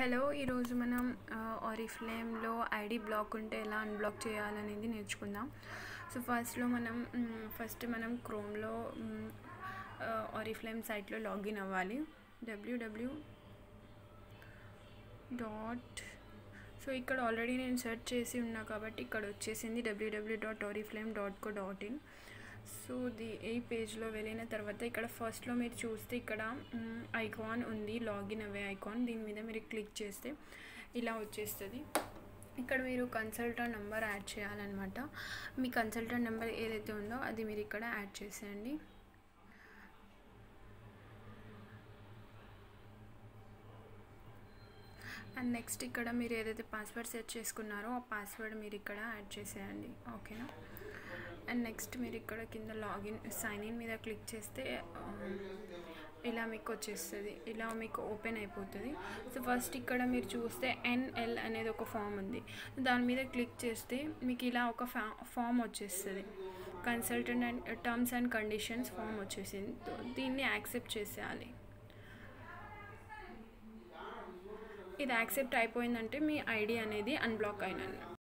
hello ఈరోజు మనం ఆరిఫ్లేమ్లో ID black ఉంటే ఎలా అన్బ్లాక్ చేయాలనేది నేర్చుకుందాం సో ఫస్ట్లో మనం ఫస్ట్ మనం క్రోమ్లో ఆరిఫ్లేమ్ సైట్లో లాగిన్ అవ్వాలి డబ్ల్యూడబ్ల్యూ డాట్ సో ఇక్కడ ఆల్రెడీ నేను సెర్చ్ చేసి ఉన్నా కాబట్టి ఇక్కడ వచ్చేసింది W W dot Oriflame dot co dot in so the ఈ పేజ్లో వెళ్ళిన తర్వాత ఇక్కడ ఫస్ట్లో మీరు చూస్తే ఇక్కడ ఐకాన్ ఉంది లాగిన్ అవే ఐకాన్ దీని మీద మీరు క్లిక్ చేస్తే ఇలా వచ్చేస్తుంది ఇక్కడ మీరు కన్సల్టెంట్ నెంబర్ యాడ్ చేయాలన్నమాట మీ కన్సల్టెంట్ నెంబర్ ఏదైతే ఉందో అది మీరు ఇక్కడ యాడ్ చేసేయండి అండ్ నెక్స్ట్ ఇక్కడ మీరు ఏదైతే పాస్వర్డ్ సెట్ చేసుకున్నారో ఆ పాస్వర్డ్ మీరు ఇక్కడ యాడ్ చేసేయండి ఓకేనా అండ్ నెక్స్ట్ మీరు ఇక్కడ కింద లాగిన్ సైన్ ఇన్ మీద క్లిక్ చేస్తే ఇలా మీకు వచ్చేస్తుంది ఇలా మీకు ఓపెన్ అయిపోతుంది సో ఫస్ట్ ఇక్కడ మీరు చూస్తే ఎన్ఎల్ అనేది ఒక ఫామ్ ఉంది దాని మీద క్లిక్ చేస్తే మీకు ఇలా ఒక ఫా ఫామ్ వచ్చేస్తుంది consultant and terms and conditions form వచ్చేసింది దీన్ని యాక్సెప్ట్ చేసేయాలి ఇది యాక్సెప్ట్ అయిపోయిందంటే మీ ఐడి అనేది అన్బ్లాక్ అయిన